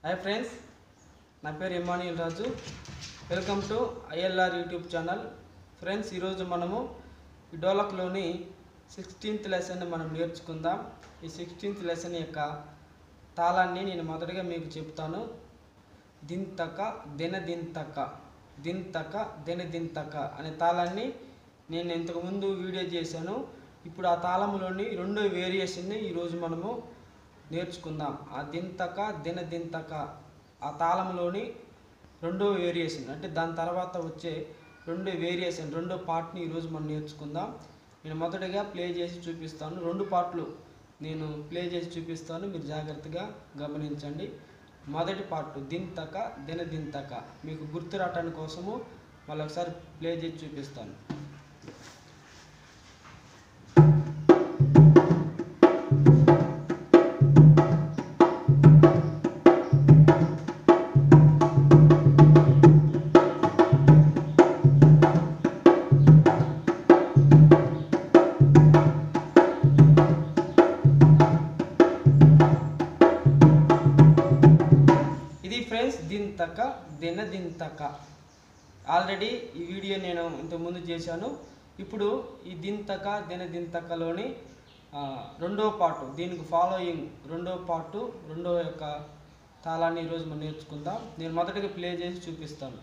Hi friends నా పేరు Emmanuel Raju welcome to ILR YouTube channel friends ఈరోజు మనము ఈ డోలక్లోని సిక్స్టీన్త్ లెసన్ మనం నేర్చుకుందాం ఈ సిక్స్టీన్త్ లెసన్ యొక్క తాళాన్ని నేను మొదటగా మీకు చెప్తాను దింతక దిన దింతక దింతక దిన దింతక అనే తాళాన్ని నేను ఇంతకుముందు వీడియో చేశాను ఇప్పుడు ఆ తాళంలోని రెండో వేరియేషన్ని ఈరోజు మనము నేర్చుకుందాం ఆ దింతక దిన దింతక ఆ తాళంలోని రెండో వేరియేషన్ అంటే దాని తర్వాత వచ్చే రెండో వేరియేషన్ రెండో పార్ట్ని ఈరోజు మనం నేర్చుకుందాం నేను మొదటగా ప్లే చేసి చూపిస్తాను రెండు పార్ట్లు నేను ప్లే చేసి చూపిస్తాను మీరు జాగ్రత్తగా గమనించండి మొదటి పార్ట్ దింతక దిన దింతక మీకు గుర్తు రావటానికి కోసము మళ్ళీ ఒకసారి ప్లే చేసి చూపిస్తాను ఇది ఫ్రెండ్స్ దింతక దిన దింతక ఆల్రెడీ ఈ వీడియో నేను ఇంతకుముందు చేశాను ఇప్పుడు ఈ దింతక దిన దింతకలోని ఆ, రెండో పార్ట్ దీనికి ఫాలోయింగ్ రెండో పార్ట్ రెండో యొక్క తాళాన్ని ఈరోజు మనం నేర్చుకుందాం నేను మొదటగా ప్లే చేసి చూపిస్తాను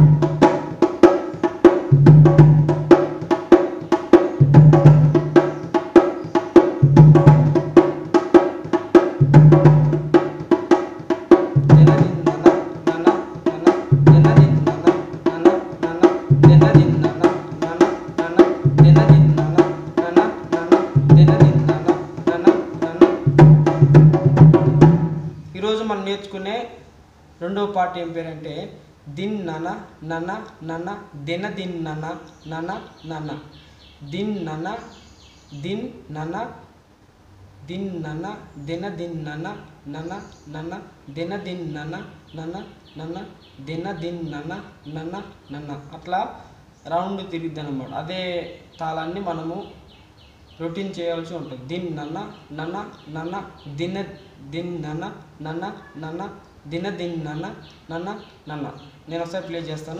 ఈరోజు మనం నేర్చుకునే రెండవ పాట ఏం పేరంటే దిన్ నన నన నన దిన దిన్ నన నన నన దిన్ నన దిన్ నన దిన్ నన దిన దిన్ నన నన నన దిన దిన్ నన నన నన దిన దిన్ నన నన నన అట్లా రౌండ్ తిరిగిద్ది అనమాట అదే తాళాన్ని మనము రొటీన్ చేయాల్సి ఉంటుంది దిన్ నన్న నన్న నన్న దిన దిన్ నన్న నన్న నన్న దిన దిన్ నన్న నన్న నన్న నేను ఒకసారి ప్లే చేస్తాను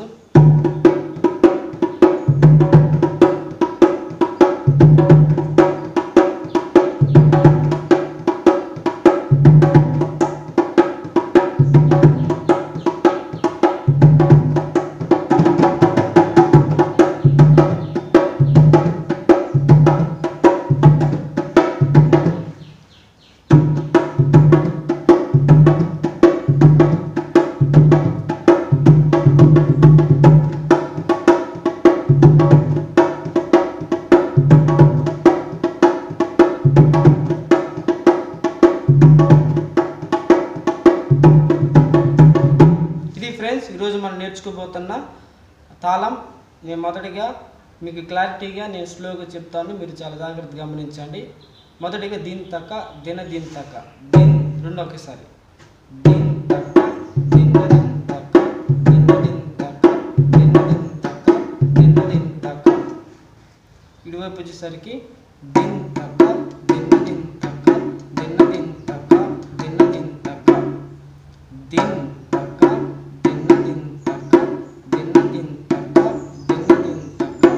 ఇది ఫ్రెండ్స్ ఈరోజు మనం నేర్చుకోబోతున్న తాళం నేను మొదటిగా మీకు క్లారిటీగా నేను స్లోగా చెప్తాను మీరు చాలా జాగ్రత్తగా గమనించండి మొదటిగా దీని తక్క దిన దీని తక్క దీన్ రెండు ఒకేసారి దీన్ తక్క దిన దీన్ తక్క దిన దీన్ తక్క దిన దీన్ తక్క దిన దీన్ తక్క ఇటువైపు వచ్చేసరికి దిన్ తక్క దిన దీన్ తక్క దిన దీన్ తక్క దిన దీన్ తక్క దిన్ తక్క దిన్న దిన్ తక్క దిన్న దిన్ తక్క దిన్న దిన్ తక్క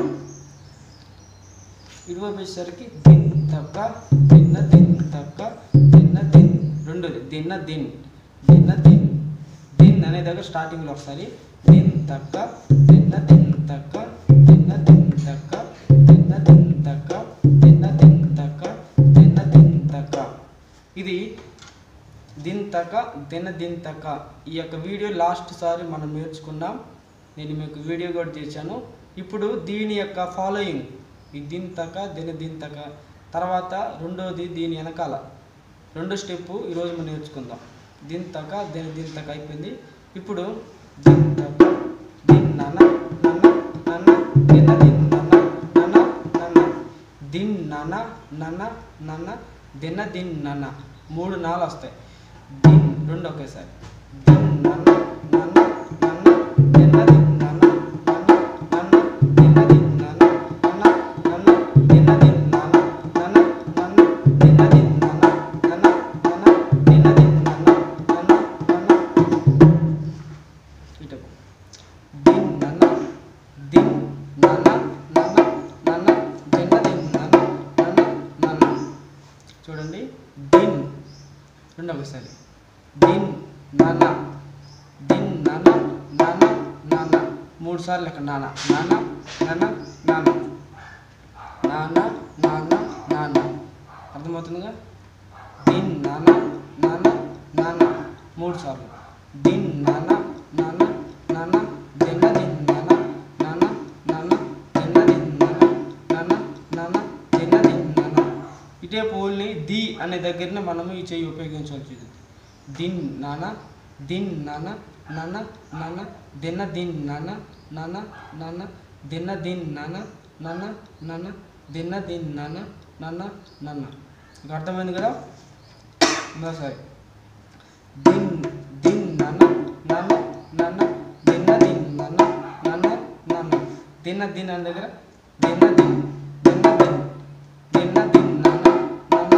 ఇటువైపు వచ్చేసరికి దిన్ తక్క దిన్న దిన్ తక్క దిన్న దిన్ రెండోది దిన్న దిన్ దిన్న దిన్ దిన్ అనే దగ్గర స్టార్టింగ్లో ఒకసారి దిన్ తక్క దిన్న దిన్ తక్క దిన్న దిన్ తక్క దిన్న దిన్ తక్క దిన్న దిన్ తక్క దిన్న దిన్ తక్క ఇది దింతక దిన దింతక ఈ యొక్క వీడియో లాస్ట్ సారి మనం నేర్చుకున్నాం నేను మీకు వీడియో కూడా చేశాను ఇప్పుడు దీని యొక్క ఫాలోయింగ్ ఈ దింతక దిన దింతక తర్వాత రెండోది దీని వెనకాల రెండో స్టెప్ ఈరోజు మనం నేర్చుకుందాం దింతక దిన దింతక అయిపోయింది ఇప్పుడు దింతక దిన్ నన నన నన దిన దిన్ నన నన నన దిన్ నన నన నన దిన దిన్ నన మూడు నాలు వస్తాయి దిన్ రెండు ఒకేసారి దిన్ నన నన నన దిన దిన్ నన నన నన దిన దిన్ నన నన నన దిన దిన్ నన నన నన దిన దిన్ నన నన నన దిన దిన్ నన నన నన దిన్ నన దిన్ నన నన నాన్న మూడు సార్లు లెక్క నాన్న నాన్న నాన్న నాన్న నాన్న నాన్న నాన్న అర్థమవుతుందిగా దిన్ నాన్న నాన్న నాన్న మూడు సార్లు దిన్ నాన్న నాన్న నాన్న దిన్న దిన్ నాన్న నాన్న నాన్న దిన్న దిన్ నాన్న నాన్న నాన్న దిన్న దిన్ నాన్న ఇదే పోల్ని ది అనే దగ్గరనే మనము ఈ చెయ్యి ఉపయోగించాల్సి ఉంటుంది దిన్ నాన్న దిన్ నాన్న నాన్న నాన్న దిన్న దిన్ నాన్న నాన్న నాన్న దిన్న దిన్ నాన్న నాన్న నాన్న దిన్న దిన్ నాన్న నాన్న నాన్న ఇంకా అర్థమైంది కదా సరే దిన్ దిన్ నాన్న నాన్న నాన్న దిన్న దిన్ నాన్న నాన్న నాన్న దిన్న దిన్ అనే దగ్గర దిన్న దిన్ దిన్న దిన్ దిన్న దిన్ నాన్న నాన్న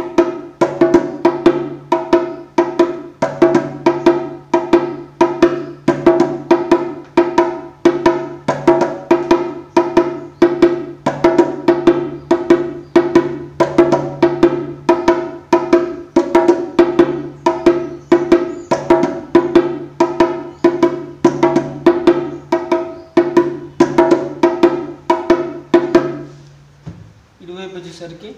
ఇటువైపు వచ్చేసరికి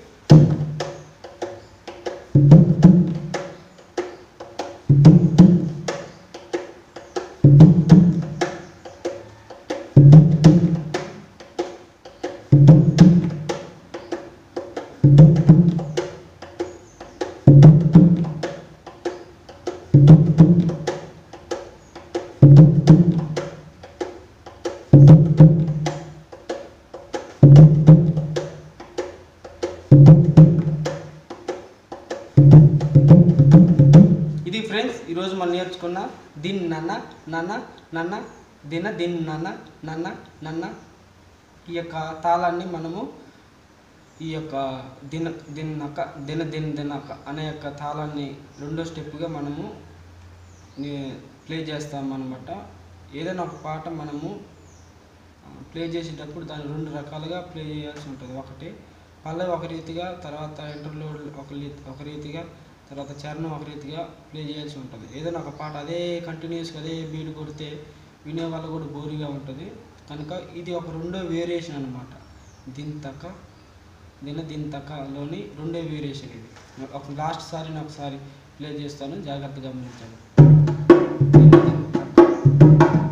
ఇది ఫ్రెండ్స్ ఈరోజు మనం నేర్చుకున్న దిన్ నన్న నన్న నన్న దిన దిన్ నన్న నన్న నన్న ఈ యొక్క తాళాన్ని మనము ఈ యొక్క దిన దిన్నక దిన దిన్ దినక అనే యొక్క తాళాన్ని రెండో స్టెప్గా మనము ప్లే చేస్తామన్నమాట ఏదైనా ఒక పాట మనము ప్లే చేసేటప్పుడు దాన్ని రెండు రకాలుగా ప్లే చేయాల్సి ఉంటుంది ఒకటి పల్లవి ఒక రీతిగా తర్వాత ఇంటర్లోడ్ ఒక రీ- ఒక రీతిగా తర్వాత చరణం ఒక రీతిగా ప్లే చేయాల్సి ఉంటుంది ఏదైనా ఒక పాట అదే కంటిన్యూస్గా అదే బీట్ కొడితే వినే వాళ్ళు కూడా బోరీగా ఉంటుంది కనుక ఇది ఒక రెండో వేరియేషన్ అనమాట దింతక దిన దింతకలోని రెండో వేరియేషన్ ఇది ఒక లాస్ట్ సారి నేను ఒకసారి ప్లే చేస్తాను జాగ్రత్తగా గమనించండి దిన దింతక.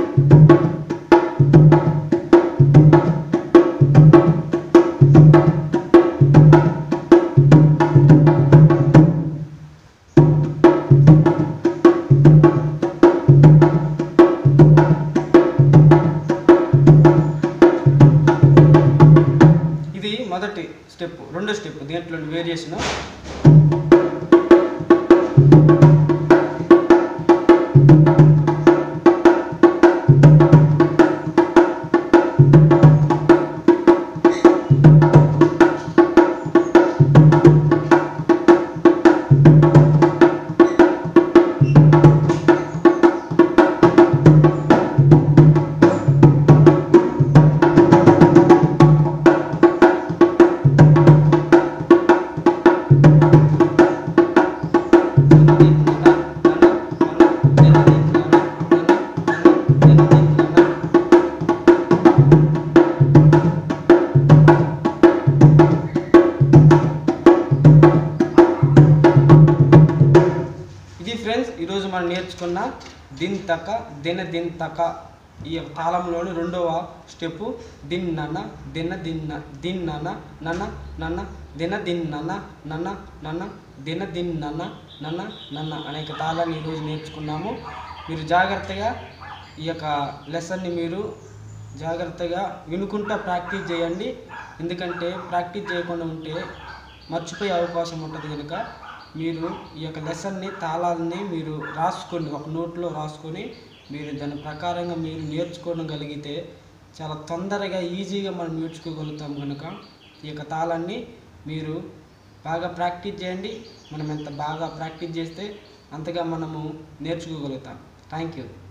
ఇది మొదటి స్టెప్ రెండో స్టెప్ దీంట్లో వేరియేషన్ ఇది ఫ్రెండ్స్ ఈరోజు మనం నేర్చుకున్న దిన్ తక దిన దిన్ తక ఈ యొక్క తాళంలోని రెండవ స్టెప్ దిన్ నన్న దిన దిన్న దిన్ నన్న నన్న నన్న దిన దిన్ నన్న నన్న నన్న దిన దిన్ నన్న నన్న నన్న అనేక తాళాన్ని ఈరోజు నేర్చుకున్నాము మీరు జాగ్రత్తగా ఈ యొక్క లెసన్ని మీరు జాగ్రత్తగా వినుకుంటా ప్రాక్టీస్ చేయండి ఎందుకంటే ప్రాక్టీస్ చేయకుండా ఉంటే మర్చిపోయే అవకాశం ఉంటుంది కనుక మీరు ఈ యొక్క లెసన్ని తాళాలని మీరు రాసుకొని ఒక నోట్లో రాసుకొని మీరు దాని ప్రకారంగా మీరు నేర్చుకోగలిగితే చాలా తొందరగా ఈజీగా మనం నేర్చుకోగలుగుతాం కనుక ఈ యొక్క తాళాన్ని మీరు బాగా ప్రాక్టీస్ చేయండి మనం ఎంత బాగా ప్రాక్టీస్ చేస్తే అంతగా మనము నేర్చుకోగలుగుతాం థ్యాంక్ యూ